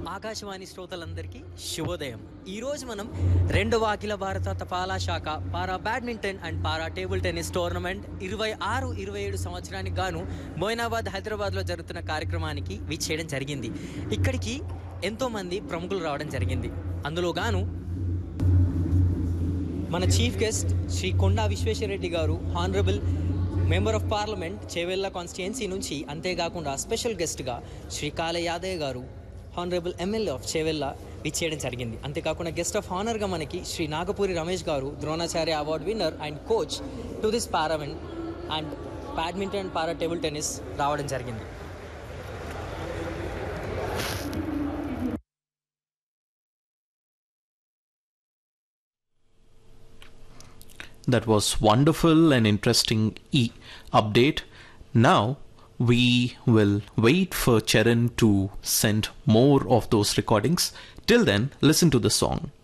ఆకాశవాణి శ్రోతలందరికీ శుభోదయం ఈ రోజు మనం రెండవ అఖిల భారత తపాలా శాఖ para badminton and para table tennis tournament ఇరవై ఆరు ఇరవై ఏడు సంవత్సరానికి గాను మోయినాబాద్ హైదరాబాద్లో జరుగుతున్న కార్యక్రమానికి విచ్చేయడం జరిగింది ఇక్కడికి ఎంతో మంది ప్రముఖులు రావడం జరిగింది అందులో గాను మన చీఫ్ గెస్ట్ శ్రీ కొండా విశ్వేశ్వరరెడ్డి గారు honourable member of parliament Chevella constituency నుంచి అంతేకాకుండా స్పెషల్ గెస్ట్గా శ్రీ కాళ యాదయ్య గారు హానరబుల్ ఎమ్మెల్యే ఆఫ్ చేవెళ్ళ విచ్చేయడం జరిగింది అంతేకాకుండా గెస్ట్ ఆఫ్ హానర్గా మనకి శ్రీ నాగపూరి రమేష్ గారు Dronacharya award winner and coach to this tournament and badminton and para table tennis రావడం జరిగింది That was wonderful and interesting e update. Now we will wait for Charan to send more of those recordings. Till then, listen to the song.